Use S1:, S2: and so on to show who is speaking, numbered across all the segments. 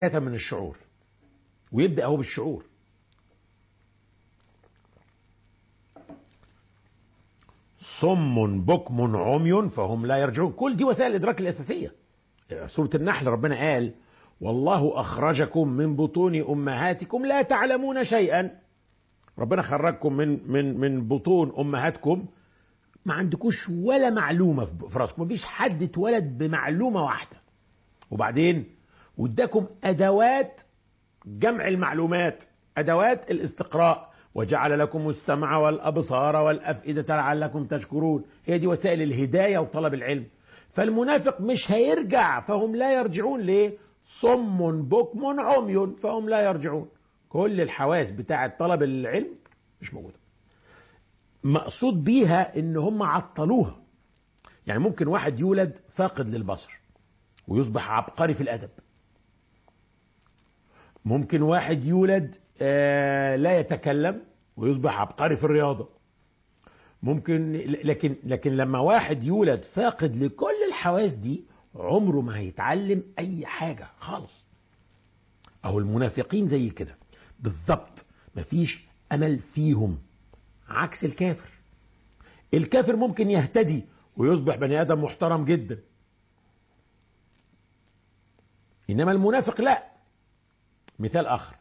S1: من الشعور ويبدأ هو بالشعور صم بكم عمي فهم لا يرجعون كل دي وسائل الإدراك الأساسية سورة النحل ربنا قال والله أخرجكم من بطون أمهاتكم لا تعلمون شيئا ربنا خرجكم من من من بطون أمهاتكم ما عندكوش ولا معلومة في راسكم مفيش حد اتولد بمعلومة واحدة وبعدين واداكم أدوات جمع المعلومات أدوات الاستقراء وجعل لكم السمع والأبصار والأفئدة لعلكم تشكرون هي دي وسائل الهداية وطلب العلم فالمنافق مش هيرجع فهم لا يرجعون ليه صم بكم عمي فهم لا يرجعون كل الحواس بتاعة طلب العلم مش موجودة مقصود بيها ان هم عطلوها يعني ممكن واحد يولد فاقد للبصر ويصبح عبقري في الادب ممكن واحد يولد آه لا يتكلم ويصبح عبقري في الرياضة ممكن لكن لكن لما واحد يولد فاقد لكل الحواس دي عمره ما هيتعلم اي حاجة خالص اهو المنافقين زي كده بالظبط مفيش امل فيهم عكس الكافر الكافر ممكن يهتدي ويصبح بني ادم محترم جدا انما المنافق لا مثال اخر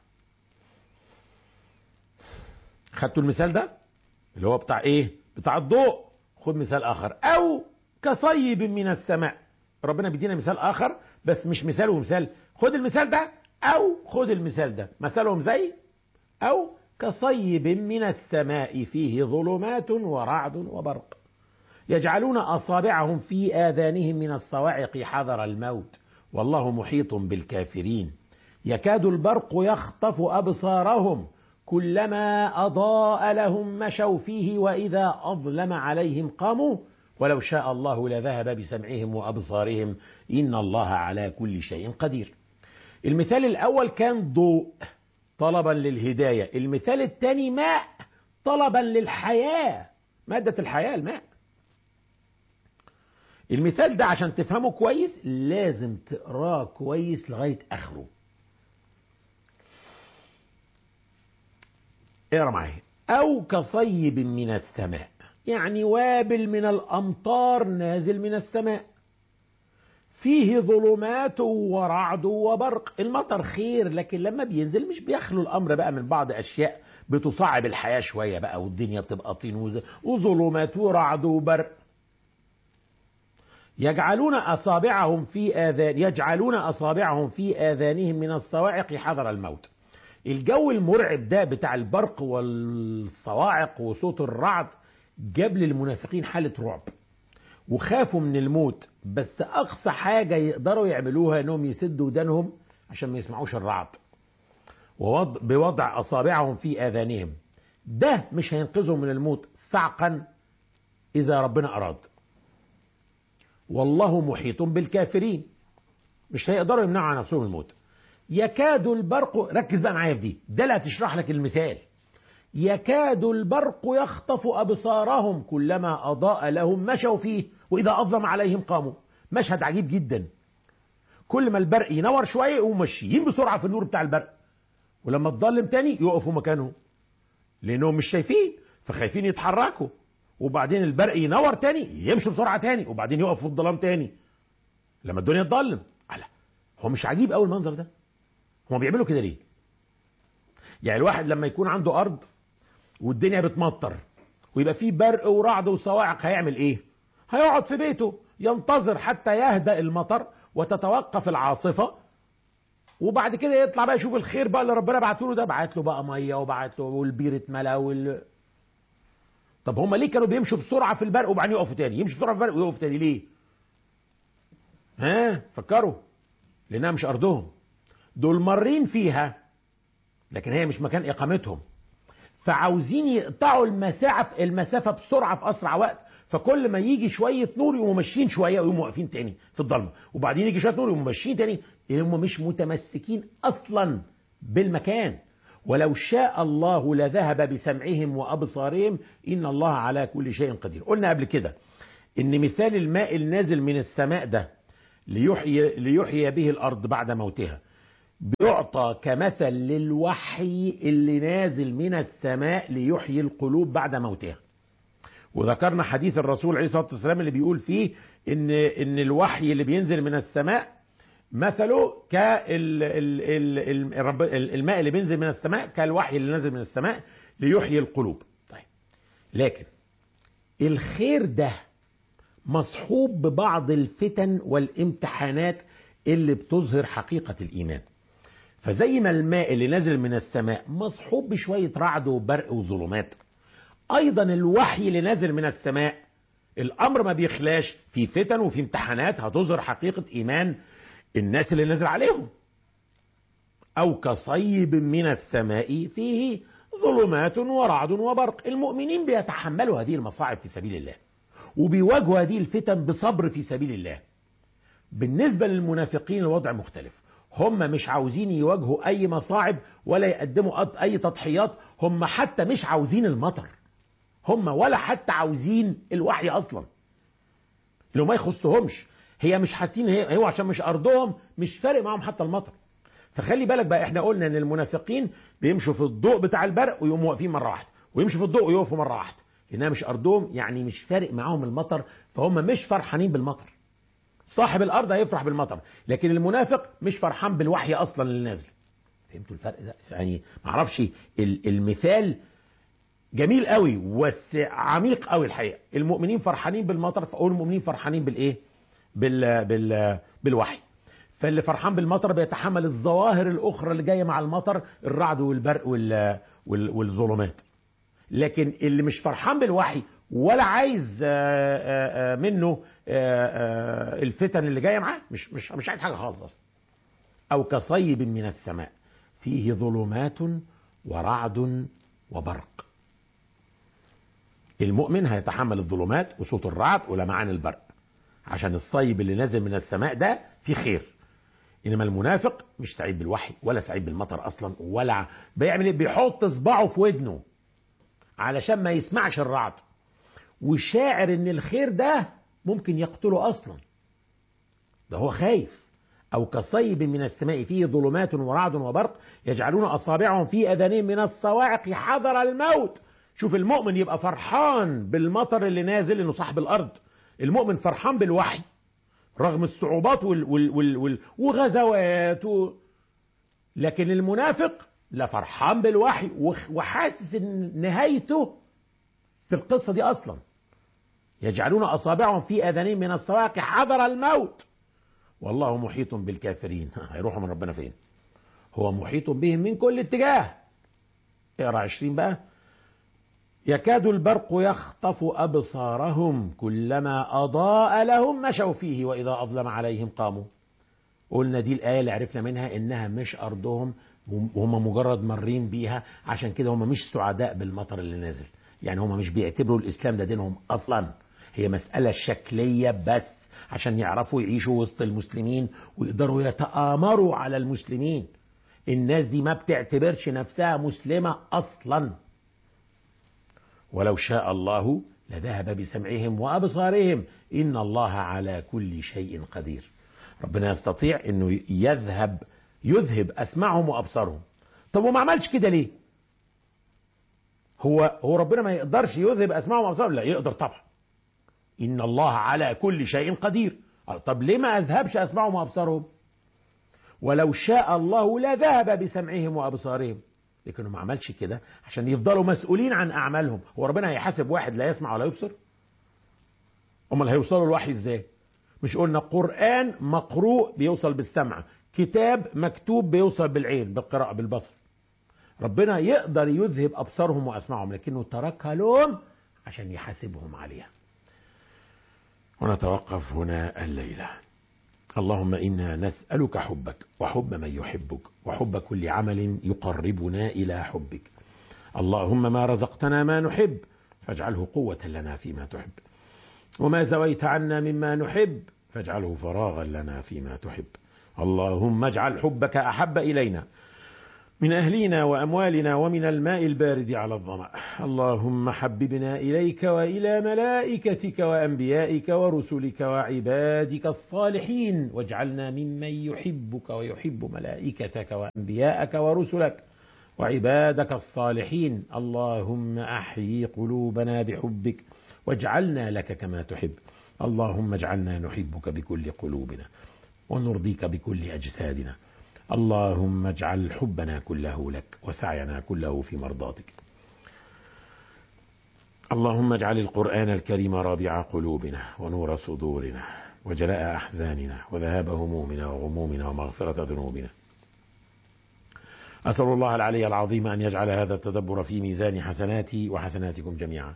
S1: خدتوا المثال ده اللي هو بتاع ايه بتاع الضوء خد مثال اخر او كصيب من السماء ربنا بيدينا مثال اخر بس مش مثال ومثال خد المثال ده او خد المثال ده مثلهم زي او كصيب من السماء فيه ظلمات ورعد وبرق يجعلون اصابعهم في اذانهم من الصواعق حذر الموت والله محيط بالكافرين يكاد البرق يخطف ابصارهم كلما اضاء لهم مشوا فيه واذا اظلم عليهم قاموا ولو شاء الله لذهب بسمعهم وابصارهم ان الله على كل شيء قدير المثال الاول كان ضوء طلبا للهدايه المثال الثاني ماء طلبا للحياه ماده الحياه الماء المثال ده عشان تفهمه كويس لازم تقراه كويس لغايه اخره اقرا معايا او كصيب من السماء يعني وابل من الامطار نازل من السماء فيه ظلمات ورعد وبرق المطر خير لكن لما بينزل مش بيخلو الامر بقى من بعض اشياء بتصعب الحياه شويه بقى والدنيا بتبقى طين وظلمات ورعد وبرق يجعلون اصابعهم في اذان يجعلون اصابعهم في اذانهم من الصواعق حذر الموت الجو المرعب ده بتاع البرق والصواعق وصوت الرعد جاب للمنافقين حالة رعب وخافوا من الموت بس أقصى حاجة يقدروا يعملوها إنهم يسدوا ودانهم عشان ما يسمعوش الرعد ووضع بوضع أصابعهم في آذانهم ده مش هينقذهم من الموت صعقا إذا ربنا أراد والله محيط بالكافرين مش هيقدروا يمنعوا عن نفسهم الموت يكاد البرق ركز بقى معايا في دي ده اللي هتشرح لك المثال يكاد البرق يخطف أبصارهم كلما أضاء لهم مشوا فيه وإذا أظلم عليهم قاموا مشهد عجيب جدا كل ما البرق ينور شوية يقوموا ماشيين بسرعة في النور بتاع البرق ولما تضلم تاني يقفوا مكانهم لأنهم مش شايفين فخايفين يتحركوا وبعدين البرق ينور تاني يمشوا بسرعة تاني وبعدين يقفوا في الظلام تاني لما الدنيا تضلم هو مش عجيب قوي المنظر ده هم بيعملوا كده ليه يعني الواحد لما يكون عنده ارض والدنيا بتمطر ويبقى فيه برق ورعد وصواعق هيعمل ايه هيقعد في بيته ينتظر حتى يهدأ المطر وتتوقف العاصفة وبعد كده يطلع بقى يشوف الخير بقى اللي ربنا بعته له ده بعت له بقى ميه وبعت له والبير اتملى وال طب هم ليه كانوا بيمشوا بسرعه في البرق وبعدين يقفوا تاني يمشوا بسرعه في البرق ويقفوا تاني ليه ها فكروا لانها مش ارضهم دول مارين فيها لكن هي مش مكان اقامتهم فعاوزين يقطعوا المسافه المسافه بسرعه في اسرع وقت فكل ما يجي شويه نور يقوموا ماشيين شويه ويقوموا واقفين تاني في الضلمه وبعدين يجي شويه نور يقوموا ماشيين تاني لان هم مش متمسكين اصلا بالمكان ولو شاء الله لذهب بسمعهم وابصارهم ان الله على كل شيء قدير قلنا قبل كده ان مثال الماء النازل من السماء ده ليحيي ليحيي به الارض بعد موتها بيعطى كمثل للوحي اللي نازل من السماء ليحيي القلوب بعد موتها وذكرنا حديث الرسول عليه الصلاه والسلام اللي بيقول فيه ان ان الوحي اللي بينزل من السماء مثله كالماء اللي بينزل من السماء كالوحي اللي نازل من السماء ليحيي القلوب طيب لكن الخير ده مصحوب ببعض الفتن والامتحانات اللي بتظهر حقيقة الإيمان فزي ما الماء اللي نازل من السماء مصحوب بشوية رعد وبرق وظلمات أيضا الوحي اللي نازل من السماء الأمر ما بيخلاش في فتن وفي امتحانات هتظهر حقيقة إيمان الناس اللي نزل عليهم أو كصيب من السماء فيه ظلمات ورعد وبرق المؤمنين بيتحملوا هذه المصاعب في سبيل الله وبيواجهوا هذه الفتن بصبر في سبيل الله بالنسبة للمنافقين الوضع مختلف هم مش عاوزين يواجهوا أي مصاعب ولا يقدموا أي تضحيات هم حتى مش عاوزين المطر هم ولا حتى عاوزين الوحي أصلا لو ما يخصهمش هي مش حاسين هي هو عشان مش أرضهم مش فارق معاهم حتى المطر فخلي بالك بقى احنا قلنا ان المنافقين بيمشوا في الضوء بتاع البرق ويقوموا واقفين مره واحده ويمشوا في الضوء ويقفوا مره واحده لانها مش ارضهم يعني مش فارق معاهم المطر فهم مش فرحانين بالمطر صاحب الارض هيفرح بالمطر لكن المنافق مش فرحان بالوحي اصلا اللي نازل فهمتوا الفرق ده يعني معرفش المثال جميل قوي بس عميق قوي الحقيقه المؤمنين فرحانين بالمطر فاقول المؤمنين فرحانين بالايه بال بال بالوحي فاللي فرحان بالمطر بيتحمل الظواهر الاخرى اللي جايه مع المطر الرعد والبرق وال والظلمات لكن اللي مش فرحان بالوحي ولا عايز منه الفتن اللي جايه معاه مش مش مش عايز حاجه خالص اصلا او كصيب من السماء فيه ظلمات ورعد وبرق المؤمن هيتحمل الظلمات وصوت الرعد ولمعان البرق عشان الصيب اللي نازل من السماء ده فيه خير انما المنافق مش سعيد بالوحي ولا سعيد بالمطر اصلا ولا بيعمل ايه بيحط صباعه في ودنه علشان ما يسمعش الرعد وشاعر ان الخير ده ممكن يقتله اصلا ده هو خايف او كصيب من السماء فيه ظلمات ورعد وبرق يجعلون اصابعهم في اذانهم من الصواعق حذر الموت شوف المؤمن يبقى فرحان بالمطر اللي نازل انه صاحب الارض المؤمن فرحان بالوحي رغم الصعوبات وال وال وال وال وغزوات و... لكن المنافق لا فرحان بالوحي وحاسس ان نهايته في القصة دي أصلا يجعلون أصابعهم في أذانهم من الصواعق حذر الموت والله محيط بالكافرين هيروحوا من ربنا فين هو محيط بهم من كل اتجاه اقرا عشرين بقى يكاد البرق يخطف أبصارهم كلما أضاء لهم مشوا فيه وإذا أظلم عليهم قاموا قلنا دي الآية اللي عرفنا منها إنها مش أرضهم وهم مجرد مارين بيها عشان كده هم مش سعداء بالمطر اللي نازل يعني هم مش بيعتبروا الإسلام ده دينهم أصلا هي مسألة شكلية بس عشان يعرفوا يعيشوا وسط المسلمين ويقدروا يتآمروا على المسلمين الناس دي ما بتعتبرش نفسها مسلمة أصلا ولو شاء الله لذهب بسمعهم وأبصارهم إن الله على كل شيء قدير ربنا يستطيع أنه يذهب يذهب أسمعهم وأبصارهم طب وما عملش كده ليه هو هو ربنا ما يقدرش يذهب أسمعهم وأبصارهم لا يقدر طبعا إن الله على كل شيء قدير طب ليه ما أذهبش أسمعهم وأبصارهم ولو شاء الله لذهب بسمعهم وأبصارهم لكنه ما عملش كده عشان يفضلوا مسؤولين عن أعمالهم هو ربنا هيحاسب واحد لا يسمع ولا يبصر امال هيوصلوا الوحي ازاي مش قلنا قرآن مقروء بيوصل بالسمع كتاب مكتوب بيوصل بالعين بالقراءة بالبصر ربنا يقدر يذهب أبصارهم وأسمعهم لكنه تركها لهم عشان يحاسبهم عليها ونتوقف هنا الليلة اللهم إنا نسألك حبك وحب من يحبك وحب كل عمل يقربنا إلى حبك اللهم ما رزقتنا ما نحب فاجعله قوة لنا فيما تحب وما زويت عنا مما نحب فاجعله فراغا لنا فيما تحب اللهم اجعل حبك أحب إلينا من أهلنا وأموالنا ومن الماء البارد على الظمأ اللهم حببنا إليك وإلى ملائكتك وأنبيائك ورسلك وعبادك الصالحين واجعلنا ممن يحبك ويحب ملائكتك وأنبياءك ورسلك وعبادك الصالحين اللهم أحيي قلوبنا بحبك واجعلنا لك كما تحب اللهم اجعلنا نحبك بكل قلوبنا ونرضيك بكل أجسادنا اللهم اجعل حبنا كله لك وسعينا كله في مرضاتك اللهم اجعل القرآن الكريم رابع قلوبنا ونور صدورنا وجلاء أحزاننا وذهاب همومنا وغمومنا ومغفرة ذنوبنا أسأل الله العلي العظيم أن يجعل هذا التدبر في ميزان حسناتي وحسناتكم جميعا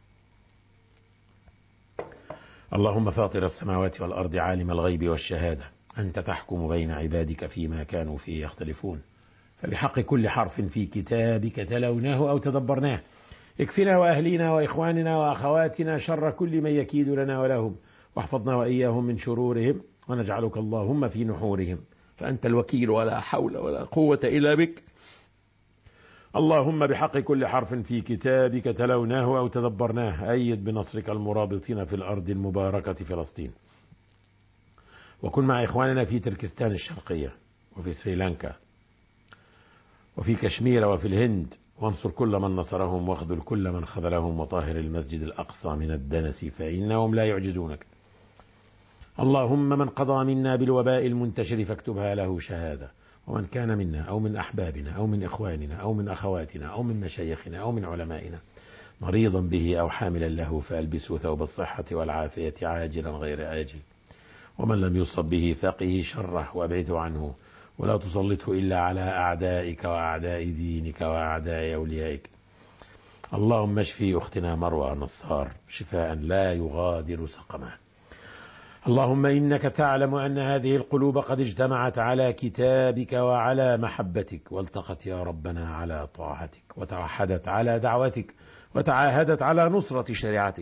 S1: اللهم فاطر السماوات والأرض عالم الغيب والشهادة أنت تحكم بين عبادك فيما كانوا فيه يختلفون فبحق كل حرف في كتابك تلوناه أو تدبرناه اكفنا وأهلينا وإخواننا وأخواتنا شر كل من يكيد لنا ولهم واحفظنا وإياهم من شرورهم ونجعلك اللهم في نحورهم فأنت الوكيل ولا حول ولا قوة إلا بك اللهم بحق كل حرف في كتابك تلوناه أو تدبرناه أيد بنصرك المرابطين في الأرض المباركة فلسطين وكن مع إخواننا في تركستان الشرقية وفي سريلانكا وفي كشمير وفي الهند وانصر كل من نصرهم واخذل كل من خذلهم وطهر المسجد الأقصى من الدنس فإنهم لا يعجزونك اللهم من قضى منا بالوباء المنتشر فاكتبها له شهادة ومن كان منا أو من أحبابنا أو من إخواننا أو من أخواتنا أو من مشايخنا أو من علمائنا مريضا به أو حاملا له فألبسه ثوب الصحة والعافية عاجلا غير آجل ومن لم يصب به فقه شره وابعده عنه ولا تسلطه إلا على أعدائك وأعداء دينك وأعداء أوليائك اللهم اشفي أختنا مروى نصار شفاء لا يغادر سقما اللهم إنك تعلم أن هذه القلوب قد اجتمعت على كتابك وعلى محبتك والتقت يا ربنا على طاعتك وتوحدت على دعوتك وتعاهدت على نصرة شريعتك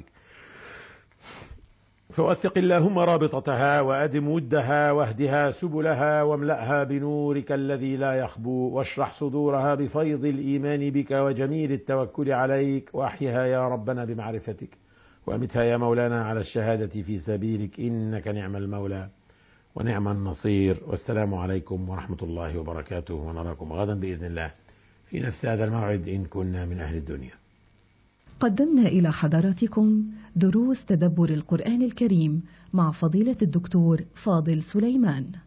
S1: فوثق اللهم رابطتها وأدم ودها واهدها سبلها واملأها بنورك الذي لا يخبو واشرح صدورها بفيض الإيمان بك وجميل التوكل عليك وأحيها يا ربنا بمعرفتك وأمتها يا مولانا على الشهادة في سبيلك إنك نعم المولى ونعم النصير والسلام عليكم ورحمة الله وبركاته ونراكم غدا بإذن الله في نفس هذا الموعد إن كنا من أهل الدنيا
S2: قدمنا إلى حضراتكم دروس تدبر القرآن الكريم مع فضيلة الدكتور فاضل سليمان